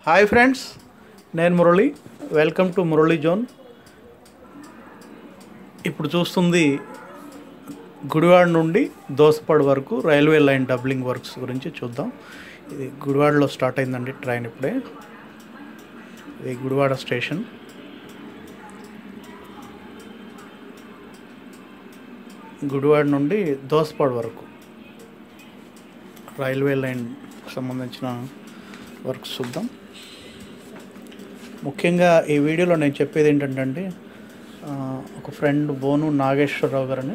hi friends నేను Murali welcome to Murali zone ఇప్పుడు చూస్తుంది గుడివాడ నుండి దోసపాడు వరకు రైల్వే లైన్ డబ్లింగ్ వర్క్స్ గురించి చూద్దాం ఇది గుడివాడలో స్టార్ట్ అయిందండి ట్రైన్ ఇప్పుడే ఇది గుడివాడ స్టేషన్ గుడివాడ నుండి దోసపాడు వరకు రైల్వే లైన్ సంబంధించిన వర్క్స్ చూద్దాం ముఖ్యంగా ఈ వీడియోలో నేను చెప్పేది ఏంటంటే ఆ, ఒక ఫ్రెండ్ బోను నాగేశ్వరరావు గారని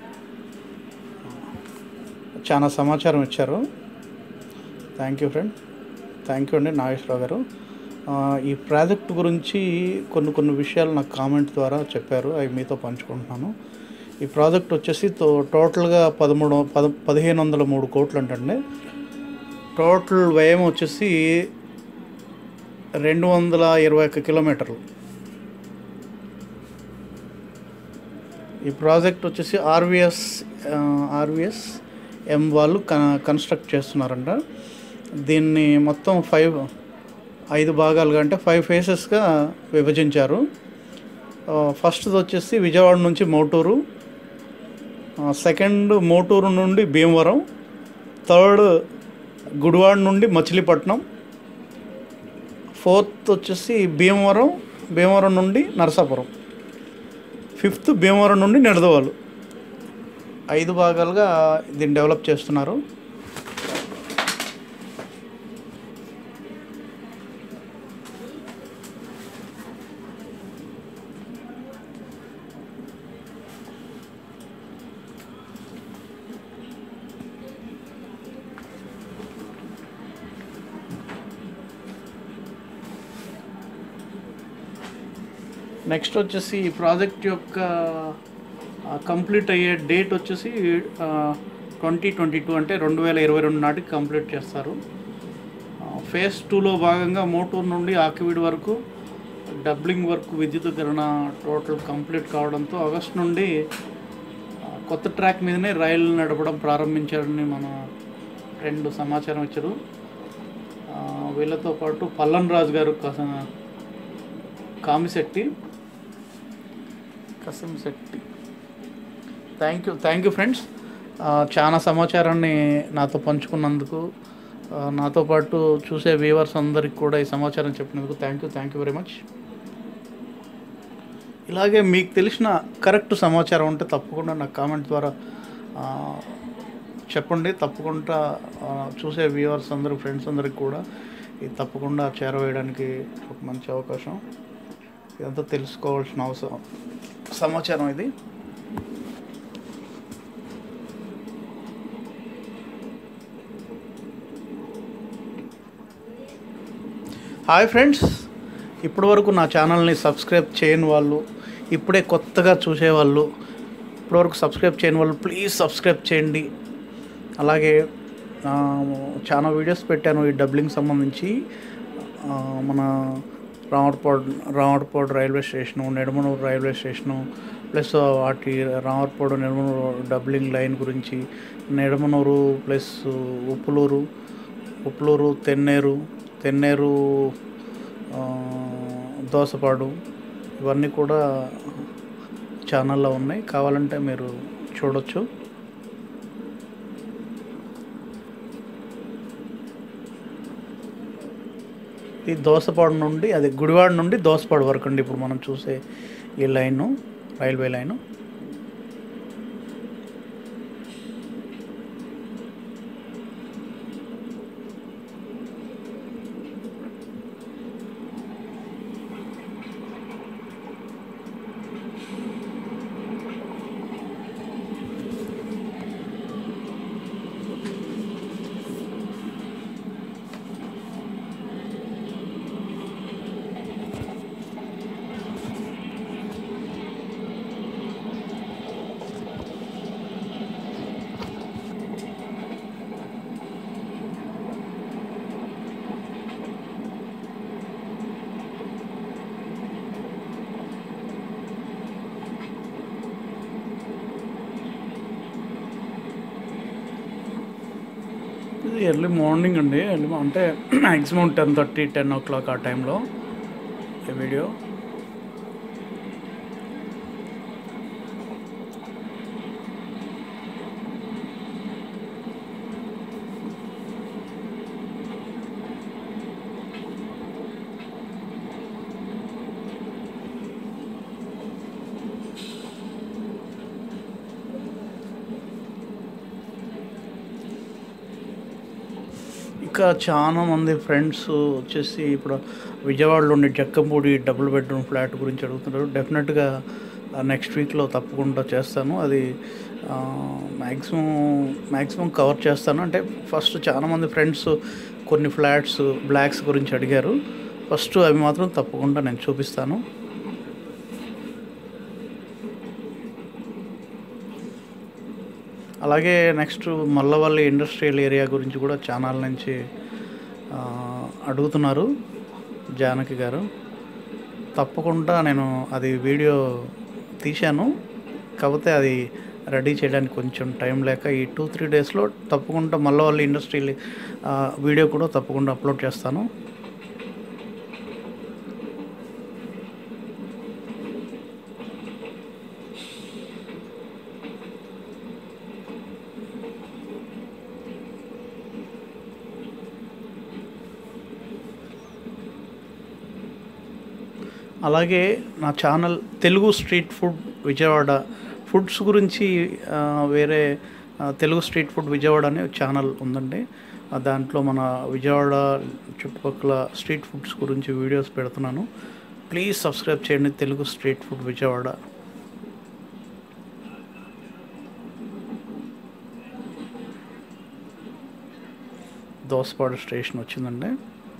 చాలా సమాచారం ఇచ్చారు thank you friend thank you అండి నాగేశ్వరరావు గారు ఆ, ఈ ప్రాజెక్ట్ గురించి కొన్ని కొన్ని విషయాలు నాకు కామెంట్ ద్వారా చెప్పారు అవి మీతో పంచుకుంటున్నాను ఈ ప్రాజెక్ట్ వచ్చేసి తో టోటల్గా పదమూడు పద పదిహేను వందల మూడు కోట్లు అంటండి టోటల్ వ్యయం వచ్చేసి రెండు వందల ఇరవై ఒక్క కిలోమీటర్లు ఈ ప్రాజెక్ట్ వచ్చేసి ఆర్విఎస్ ఆర్విఎస్ ఎం వాళ్ళు కన్- కన్స్ట్రక్ట్ చేస్తున్నారంట దీన్ని మొత్తం ఫైవ్ ఐదు భాగాలుగా అంటే ఫైవ్ ఫేసెస్గా విభజించారు ఫస్ట్ది వచ్చేసి విజయవాడ నుంచి మోటూరు సెకండ్ మోటూరు నుండి భీమవరం థర్డ్ గుడివాడ నుండి మచిలీపట్నం ఫోర్త్ వచ్చేసి భీమవరం భీమవరం నుండి నరసాపురం ఫిఫ్త్ భీమవరం నుండి నిడదవాలు ఐదు భాగాలుగా దీన్ని డెవలప్ చేస్తున్నారు నెక్స్ట్ వచ్చేసి ఈ ప్రాజెక్ట్ యొక్క కంప్లీట్ అయ్యే డేట్ వచ్చేసి ట్వంటీ ట్వంటీ టూ అంటే రెండు వేల ఇరవై రెండు నాటికి కంప్లీట్ చేస్తారు ఫేజ్ టూలో భాగంగా మోటూరు నుండి ఆకివీడి వరకు డబ్లింగ్ వర్క్ విద్యుతీకరణ టోటల్ కంప్లీట్ కావడంతో ఆగస్ట్ నుండి ఆ, కొత్త ట్రాక్ మీదనే రైలు నడపడం ప్రారంభించారని మన ఫ్రెండ్ సమాచారం ఇచ్చారు ఆ, వీళ్ళతో పాటు పల్లన్ రాజు గారు కస- Kamisetti Kasamsetti thank you thank you friends చాలా సమాచారాన్ని నాతో పంచుకున్నందుకు ఆ, నాతో పాటు చూసే వ్యూవర్స్ అందరికి కూడా ఈ సమాచారం చెప్పినందుకు thank you thank you very much ఇలాగే మీకు తెలిసిన కరెక్ట్ సమాచారం ఉంటే తప్పకుండా నాకు కామెంట్ ద్వారా ఆ, చెప్పండి తప్పకుండా ఆ, చూసే వ్యూవర్స్ అందరూ ఫ్రెండ్స్ అందరికి కూడా ఇది తప్పకుండా చేరవేయడానికి ఒక మంచి అవకాశం ఇదంతా తెలుసుకోవాల్సిన అవసరం సమాచారం ఇది హాయ్ ఫ్రెండ్స్ ఇప్పటివరకు నా ఛానల్ని సబ్స్క్రైబ్ చేయని వాళ్ళు ఇప్పుడే కొత్తగా చూసేవాళ్ళు ఇప్పటివరకు సబ్స్క్రైబ్ చేయని వాళ్ళు ప్లీజ్ సబ్స్క్రైబ్ చేయండి అలాగే ఆ, చాలా వీడియోస్ పెట్టాను ఈ డబ్లింగ్ సంబంధించి ఆ, మన Ramarpad Ramarpad railway station Nedamanuru railway station plus వాటి రామర్పాడు నెడమనూరు డబ్లింగ్ లైన్ గురించి నెడమనూరు ప్లస్ ఉప్పులూరు ఉప్పులూరు తెన్నేరు తెన్నేరు ఆ, దోసపాడు ఇవన్నీ కూడా ఛానల్లో ఉన్నాయి కావాలంటే మీరు చూడొచ్చు ఈ దోసపాడు నుండి అది గుడివాడ నుండి దోసపాడు వరకు అండి ఇప్పుడు మనం చూసే ఈ లైను రైల్వే లైను ఇది ఎర్లీ మార్నింగ్ అండి ఎర్లీ మా- అంటే maximum ten thirty ten o'clock ఆ టైంలో ఈ వీడియో ఇంకా చాలా మంది ఫ్రెండ్స్ వచ్చేసి ఇప్పుడు విజయవాడలో ఉండే జక్కంపూడి డబుల్ బెడ్రూమ్ ఫ్లాట్ గురించి అడుగుతున్నారు డెఫినెట్గా నెక్స్ట్ వీక్లో తప్పకుండా చేస్తాను అది మ్యాక్సిమం మ్యాక్సిమం కవర్ చేస్తాను అంటే ఫస్ట్ చాలామంది ఫ్రెండ్స్ కొన్ని ఫ్లాట్స్ బ్లాక్స్ గురించి అడిగారు ఫస్ట్ అవి మాత్రం తప్పకుండా నేను చూపిస్తాను అలాగే నెక్స్ట్ మల్లవల్లి ఇండస్ట్రియల్ ఏరియా గురించి కూడా ఛానల్ నుంచి ఆ, అడుగుతున్నారు జానకి గారు తప్పకుండా నేను అది వీడియో తీశాను కాకపోతే అది రెడీ చేయడానికి కొంచెం టైం లేక ఈ టూ త్రీ డేస్లో తప్పకుండా మల్లవల్లి ఇండస్ట్రియల్ ఆ, వీడియో కూడా తప్పకుండా అప్లోడ్ చేస్తాను అలాగే నా channel Telugu street food Vijayawada foods గురించి ఆ, వేరే ఆ, తెలుగు స్ట్రీట్ ఫుడ్ విజయవాడ అనే ఛానల్ ఉందండి ఆ, దాంట్లో మన విజయవాడ చుట్టుపక్కల స్ట్రీట్ ఫుడ్స్ గురించి వీడియోస్ పెడుతున్నాను ప్లీజ్ సబ్స్క్రైబ్ చేయండి Telugu street food Vijayawada Dosapadu station వచ్చిందండి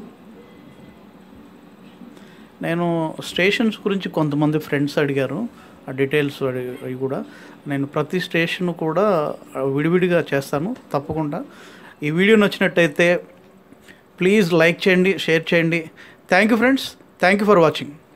నేను స్టేషన్స్ గురించి కొంతమంది ఫ్రెండ్స్ అడిగారు ఆ డీటెయిల్స్ అడిగి అవి కూడా నేను ప్రతి స్టేషన్ కూడా విడివిడిగా చేస్తాను తప్పకుండా ఈ వీడియో నచ్చినట్టయితే ప్లీజ్ లైక్ చేయండి షేర్ చేయండి thank you friends thank you for watching